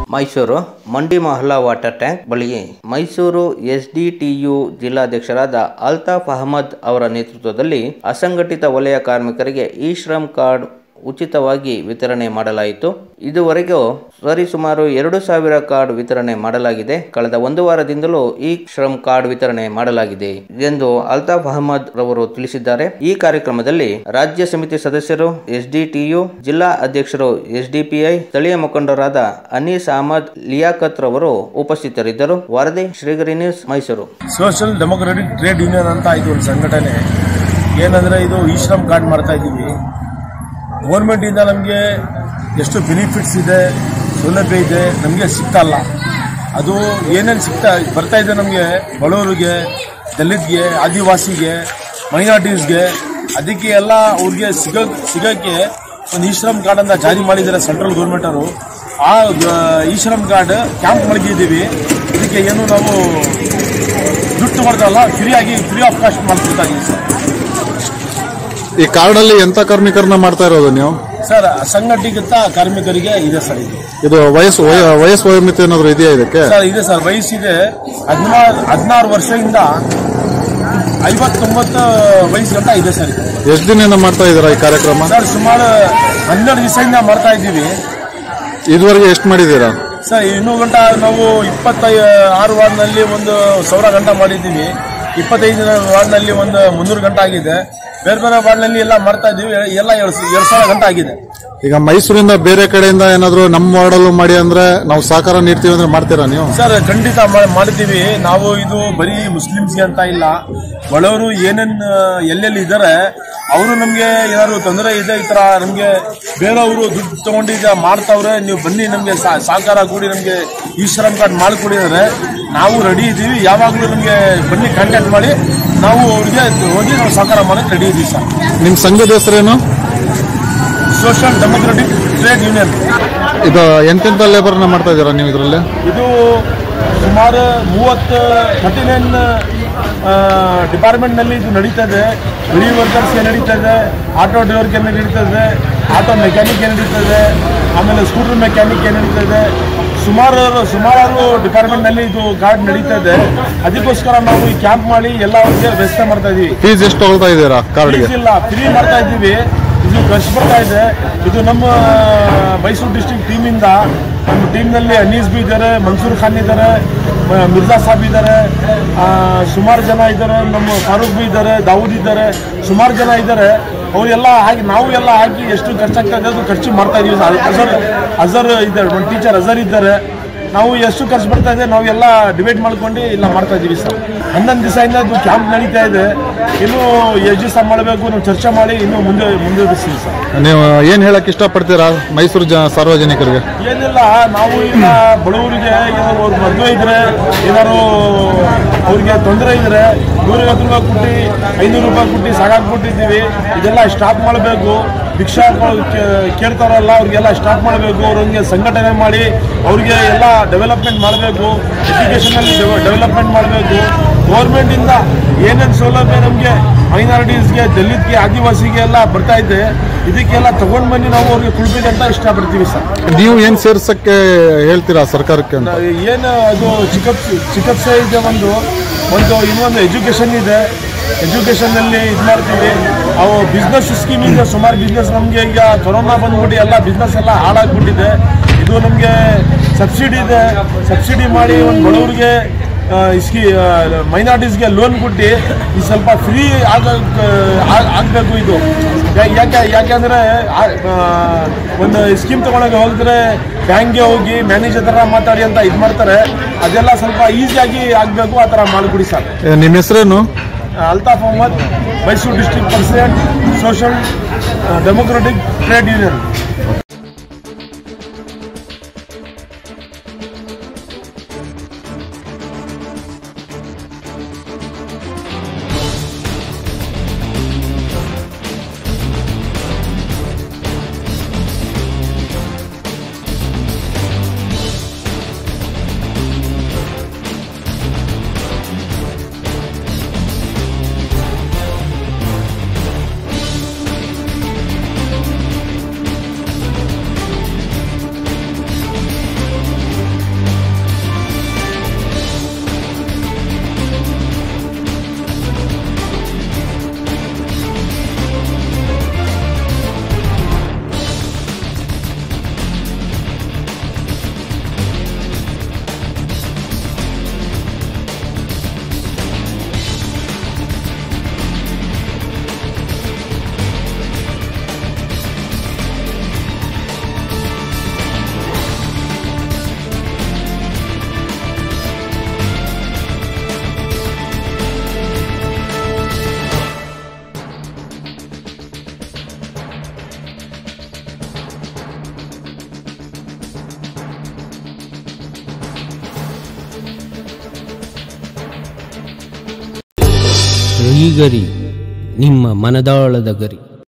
ಮೈಸೂರು ಮಂಡಿ ಮಹಲಾ water tank ಬಳಿ ಮೈಸೂರು ಎಸ್ಡಿಟಿಯು ಜಿಲ್ಲಾಧ್ಯಕ್ಷರಾದ ಅಲ್ತಾಫ್ ಅಹಮದ್ ಅವರ ನೇತೃತ್ವದಲ್ಲಿ ಅಸಂಘಟಿತ ವಲಯ ಕಾರ್ಮಿಕರಿಗೆ ಇ ಶ್ರಮ್ ಕಾರ್ಡ್ ಉಚಿತವಾಗಿ ವಿತರಣೆ ಮಾಡಲಾಯಿತು ಇದುವರೆಗೂ ಸರಿಸುಮಾರು ಎರಡು ಸಾವಿರ ಕಾರ್ಡ್ ವಿತರಣೆ ಮಾಡಲಾಗಿದೆ ಕಳೆದ ಒಂದು ವಾರದಿಂದಲೂ ಈ ಶ್ರಮ್ ಕಾರ್ಡ್ ವಿತರಣೆ ಮಾಡಲಾಗಿದೆ ಎಂದು ಅಲ್ತಾಫ್ ಅಹಮದ್ ರವರು ತಿಳಿಸಿದ್ದಾರೆ ಈ ಕಾರ್ಯಕ್ರಮದಲ್ಲಿ ರಾಜ್ಯ ಸಮಿತಿ ಸದಸ್ಯರು ಎಸ್ಡಿಟಿಯು ಜಿಲ್ಲಾ ಅಧ್ಯಕ್ಷರು ಎಸ್ಡಿಪಿಐ ಸ್ಥಳೀಯ ಮುಖಂಡರಾದ ಅನೀಸ್ ಅಹಮದ್ ಲಿಯಾಕತ್ ರವರು ಉಪಸ್ಥಿತರಿದ್ದರು ವರದಿ ಶ್ರೀಗರಿ news Mysuru social democratic trade union ಅಂತ ಇದು ಒಂದು ಸಂಘಟನೆ ಏನಂದ್ರೆ ಇದು ಈ ಶ್ರಮ್ ಕಾರ್ಡ್ ಮಾಡ್ತಾ ಇದ್ದೀವಿ ಗೌರ್ಮೆಂಟ್ ಇಂದ ನಮಗೆ ಎಷ್ಟು ಬೆನಿಫಿಟ್ಸ್ ಇದೆ ಸೌಲಭ್ಯ ಇದೆ ನಮಗೆ ಸಿಗ್ತಲ್ಲ ಅದು ಏನೇನು ಸಿಗ್ತಾ ಬರ್ತಾ ಇದೆ ನಮಗೆ ಬಡವರಿಗೆ ದಲಿತ್ಗೆ ಆದಿವಾಸಿಗೆ ಮೈನಾರಿಟೀಸ್ಗೆ ಅದಕ್ಕೆ ಎಲ್ಲ ಅವ್ರಿಗೆ ಸಿಗ ಸಿಗೋಕ್ಕೆ ಒಂದು ಈ ಶ್ರಮ್ ಕಾರ್ಡ್ ಅಂತ ಜಾರಿ ಮಾಡಿದ್ದಾರೆ ಸೆಂಟ್ರಲ್ ಗೌರ್ಮೆಂಟ್ ಅವರು ಆ ಈ ಶ್ರಮ್ ಕಾರ್ಡ್ ಕ್ಯಾಂಪ್ ಮಲಗಿದ್ದೀವಿ ಇದಕ್ಕೆ ಏನು ನಾವು ದುಡ್ಡು ಮಾಡ್ತಾರಲ್ಲ ಫ್ರೀ ಆಗಿ ಫ್ರೀ ಆಫ್ ಕಾಸ್ಟ್ ಮಾಡ್ಕೊಡ್ತಾ ಇದೀವಿ ಸರ್ ಈ ಕಾರ್ಡಲ್ಲಿ ಎಂತ ಕಾರ್ಮಿಕರನ್ನ ಮಾಡ್ತಾ ಇರೋದು ನೀವು ಸರ್ ಅಸಂಘಟಿತ ಕಾರ್ಮಿಕರಿಗೆ ಇದೆ ಸರ್ ಇದು ಇದು ವಯಸ್ಸು ವಯ- ವಯಸ್ಸು ವಯೋಮಿತಿ ಏನಾದ್ರು ಇದೆಯಾ ಇದಕ್ಕೆ ಸರ್ ಇದೆ ಸರ್ ವಯಸ್ಸಿದೆ ಹದಿನಾರು ಹದಿನಾರು ವರ್ಷದಿಂದ ಐವತ್ತೊಂಬತ್ತು ವಯಸ್ಸು ಗಂಟ ಇದೆ ಸರ್ ಇದು ಎಷ್ಟು ದಿನದಿಂದ ಮಾಡ್ತಾ ಇದ್ದೀರಾ ಈ ಕಾರ್ಯಕ್ರಮ ಸರ್ ಸುಮಾರು ಹನ್ನೆರಡು ದಿವಸದಿಂದ ಮಾಡ್ತಾ ಇದ್ದೀವಿ ಇದುವರೆಗೆ ಎಷ್ಟು ಮಾಡಿದ್ದೀರಾ ಸರ್ ಇನ್ನೂ ಗಂಟ ನಾವು ಇಪ್ಪತ್ತೈ ಆರು ವಾರ್ಡ್ನಲ್ಲಿ ಒಂದು ಸಾವಿರ ಗಂಟ ಮಾಡಿದ್ದೀವಿ ಇಪ್ಪತ್ತೈದು ವಾರ್ಡ್ನಲ್ಲಿ ಒಂದು ಮುನ್ನೂರು ಗಂಟೆ ಆಗಿದೆ ಬೇರೆ ಬೇರೆ ವಾರ್ಡ್ನಲ್ಲಿ ಎಲ್ಲ ಮಾಡ್ತಾ ಇದ್ದೀವಿ ಎಲ್ಲ ಎರಡು ಎರಡು ಸಾವಿರ ಗಂಟೆ ಆಗಿದೆ ಈಗ ಮೈಸೂರಿಂದ ಬೇರೆ ಕಡೆಯಿಂದ ಏನಾದ್ರು ನಮ್ಮ ವಾರ್ಡಲ್ಲೂ ಮಾಡಿ ಅಂದ್ರೆ ನಾವು ಸಹಕಾರ ನೀಡ್ತೀವಿ ಅಂದ್ರೆ ಮಾಡ್ತೀರಾ ನೀವು ಸರ್ ಖಂಡಿತ ಮಾ- ಮಾಡ್ತೀವಿ ನಾವು ಇದು ಬರೀ ಮುಸ್ಲಿಮ್ಸ್ಗೆ ಅಂತ ಇಲ್ಲ ಬಡವರು ಏನೇನ್ ಎಲ್ಲೆಲ್ಲಿ ಇದ್ದಾರೆ ಅವರು ನಮಗೆ ಏನಾದ್ರು ತೊಂದರೆ ಇದೆ ಈ ತರ ನಮಗೆ ಬೇರೆಯವರು ದುಡ್ಡು ತಗೊಂಡಿದ್ದ ಮಾಡ್ತಾವ್ರೆ ನೀವು ಬನ್ನಿ ನಮಗೆ ಸಹಕಾರ ಕೂಡಿ ನಮಗೆ ಈ ಶ್ರಮ್ ಕಾರ್ಡ್ ಮಾಡಿಕೊಡಿ ಅಂದ್ರೆ ನಾವು ರೆಡಿ ಇದ್ದೀವಿ ಯಾವಾಗಲೂ ನಮಗೆ ಬನ್ನಿ ಕಾಂಟ್ಯಾಕ್ಟ್ ಮಾಡಿ ನಾವು ಅವ್ರಿಗೆ ಹೋಗಿ ನಾವು ಸಹಕಾರ ಮಾಡಕ್ಕೆ ರೆಡಿ ಇದ್ದೀವಿ ಸರ್ ನಿಮ್ ಸಂಘದ ಹೆಸರೇನು ಸೋಷಿಯಲ್ ಡೆಮೊಕ್ರೆಟಿಕ್ ಟ್ರೇಡ್ ಯೂನಿಯನ್ ಇದು ಎಂತೆಂತ ಲೇಬರ್ನ ಮಾಡ್ತಾ ಇದ್ದೀರಾ ನೀವು ಇದರಲ್ಲಿ ಇದು ಸುಮಾರು ಮೂವತ್ತು ಥರ್ಟಿ ನೈನ್ ಡಿಪಾರ್ಟ್ಮೆಂಟ್ನಲ್ಲಿ ಇದು ನಡೀತದೆ ಬಿಡಿ ವರ್ಕರ್ಸ್ಗೆ ನಡೀತದೆ ಆಟೋ ಡ್ರೈವರ್ಗೆ ನಡೀತದೆ ಆಟೋ ಮೆಕ್ಯಾನಿಕ್ಗೆ ನಡೀತದೆ ಆಮೇಲೆ ಸ್ಕೂಟರ್ ಮೆಕ್ಯಾನಿಕ್ಗೆ ನಡೀತದೆ ಸುಮಾರು ಸುಮಾರು ಡಿಪಾರ್ಟ್ಮೆಂಟ್ನಲ್ಲಿ ಇದು ಕಾರ್ಡ್ ನಡೀತದೆ ಅದಕ್ಕೋಸ್ಕರ ನಾವು ಈ ಕ್ಯಾಂಪ್ ಮಾಡಿ ಎಲ್ಲ ಅವ್ರಿಗೆ ವ್ಯವಸ್ಥೆ ಮಾಡ್ತಾ ಇದೀವಿ ಫೀಸ್ ಎಷ್ಟು ತಗೊಳ್ತಾ ಇದ್ದೀರಾ ಕಾರ್ಡ್ಗೆ ಫೀಸ್ ಇಲ್ಲ ಫ್ರೀ ಮಾಡ್ತಾ ಇದ್ದೀವಿ ಇದು ಖರ್ಚು ಬರ್ತಾ ಇದೆ ಇದು ನಮ್ಮ ಮೈಸೂರು ಡಿಸ್ಟಿಕ್ ಟೀಮಿಂದ ನಮ್ಮ ಟೀಮ್ನಲ್ಲಿ ಅನೀಸ್ ಬಿ ಇದ್ದಾರೆ ಮನ್ಸೂರ್ ಖಾನ್ ಇದ್ದಾರೆ ಮ- ಮಿರ್ಜಾ ಸಾಬ್ ಇದ್ದಾರೆ ಸುಮಾರು ಜನ ಇದ್ದಾರೆ ನಮ್ಮ ಫಾರೂಕ್ ಬಿ ಇದ್ದಾರೆ ದಾವೂದ್ ಇದ್ದಾರೆ ಸುಮಾರು ಜನ ಇದ್ದಾರೆ ಅವರೆಲ್ಲ ಹಾಕಿ ನಾವು ಎಲ್ಲ ಹಾಕಿ ಎಷ್ಟು ಖರ್ಚಾಗ್ತದೆ ಅದು ಖರ್ಚು ಮಾಡ್ತಾ ಇದೀವಿ ಸರ್. ಅಜರ್ ಅಜರ್ ಇದ್ದಾರೆ ಒಂದು ಟೀಚರ್ ಅಜರ್ ಇದ್ದಾರೆ ನಾವು ಎಷ್ಟು ಖರ್ಚು ಬರ್ತಾ ಇದೆ ನಾವು ಎಲ್ಲ ಡಿಬೇಟ್ ಮಾಡ್ಕೊಂಡು ಇಲ್ಲ ಮಾಡ್ತಾ ಇದೀವಿ ಸರ್ ಹನ್ನೊಂದು ದಿವಸದಿಂದ ಅದು ಕ್ಯಾಂಪ್ ನಡೀತಾ ಇದೆ ಇನ್ನು ಎಷ್ಟು ದಿವಸ ಮಾಡಬೇಕು ನಾವು ಚರ್ಚೆ ಮಾಡಿ ಇನ್ನು ಮುಂದೆ ಮುಂದುವರಿಸ್ತೀವಿ ಸರ್ ನೀವು ಏನ್ ಹೇಳಕ್ ಇಷ್ಟಪಡ್ತೀರಾ ಮೈಸೂರು ಜ ಸಾರ್ವಜನಿಕರಿಗೆ ಏನಿಲ್ಲ ನಾವು ಈಗ ಬಡವರಿಗೆ ಏನಾದ್ರು ಅವ್ರ ಮದುವೆ ಇದ್ರೆ ಏನಾದ್ರು ಅವ್ರಿಗೆ ತೊಂದರೆ ಇದ್ರೆ ನೂರೈವತ್ತು ರೂಪಾಯಿ ಕೊಟ್ಟು ಐನೂರು ರೂಪಾಯಿ ಕೊಟ್ಟು ಸಾಕಾಗಿ ಕೊಟ್ಟಿದ್ದೀವಿ ಇದೆಲ್ಲ ಸ್ಟಾಪ್ ಮಾಡಬೇಕು ಭಿಕ್ಷಾ ಕೇಳ್ತಾರಲ್ಲ ಅವ್ರಿಗೆಲ್ಲ ಸ್ಟಾಪ್ ಮಾಡಬೇಕು ಅವ್ರಿಗೆ ಸಂಘಟನೆ ಮಾಡಿ ಅವ್ರಿಗೆ ಎಲ್ಲ ಡೆವಲಪ್ಮೆಂಟ್ ಮಾಡಬೇಕು ಎಜುಕೇಷನಲ್ಲಿ ಡೆವಲಪ್ಮೆಂಟ್ ಮಾಡಬೇಕು ಗೌರ್ಮೆಂಟಿಂದ ಏನೇನು ಸೌಲಭ್ಯ ನಮಗೆ ಮೈನಾರಿಟೀಸ್ಗೆ ದಲಿತ್ಗೆ ಆದಿವಾಸಿಗೆ ಎಲ್ಲ ಬರ್ತಾ ಇದೆ ಇದಕ್ಕೆಲ್ಲ ತಗೊಂಡ್ ಬನ್ನಿ ನಾವು ಅವ್ರಿಗೆ ಕೊಡ್ಬೇಕು ಅಂತ ಇಷ್ಟಪಡ್ತೀವಿ ಸರ್ ನೀವು ಏನ್ ಸೇರ್ಸಕ್ಕೆ ಹೇಳ್ತೀರಾ ಸರ್ಕಾರಕ್ಕೆ ಅಂತ ನಾವು ಏನು ಅದು ಚಿಕಿತ್ಸೆ ಚಿಕಿತ್ಸೆ ಇದೆ ಒಂದು ಒಂದು ಇನ್ನೊಂದು ಎಜುಕೇಷನ್ ಇದೆ ಎಜುಕೇಷನ್ನಲ್ಲಿ ಇದು ಮಾಡ್ತೀವಿ ಅವು ಬಿಸ್ನೆಸ್ ಸ್ಕೀಮ್ ಇದೆ ಸುಮಾರು ಬಿಸ್ನೆಸ್ ನಮಗೆ ಈಗ ಕೊರೋನಾ ಬಂದ್ಬಿಟ್ಟು ಎಲ್ಲ ಬಿಸ್ನೆಸ್ ಎಲ್ಲ ಹಾಳಾಗ್ಬಿಟ್ಟಿದೆ ಇದು ನಮಗೆ ಸಬ್ಸಿಡಿ ಇದೆ ಸಬ್ಸಿಡಿ ಮಾಡಿ ಒಂದು ಬಡವರಿಗೆ ಇಸ್ಕಿ ಮೈನಾರಿಟೀಸ್ಗೆ ಲೋನ್ ಕೊಟ್ಟು ಈ ಸ್ವಲ್ಪ ಫ್ರೀ ಆಗ ಆಗಬೇಕು ಇದು ಯಾ- ಯಾಕೆ ಯಾಕೆಂದರೆ ಒಂದು ಸ್ಕೀಮ್ ತೊಗೊಳಗೆ ಹೋಗಿದ್ರೆ ಬ್ಯಾಂಕ್ಗೆ ಹೋಗಿ ಮ್ಯಾನೇಜರ್ ಥರ ಮಾತಾಡಿ ಅಂತ ಇದು ಮಾಡ್ತಾರೆ ಅದೆಲ್ಲ ಸ್ವಲ್ಪ ಈಸಿಯಾಗಿ ಆಗಬೇಕು ಆ ಥರ ಮಾಡಿಕೊಡಿ ಸರ್ ಏ, ನಿಮ್ ಹೆಸರೇನು Altaf Ahmad Mysuru district president social democratic trade union ಗರಿ ನಿಮ್ಮ ಮನದಾಳದ ಗರಿ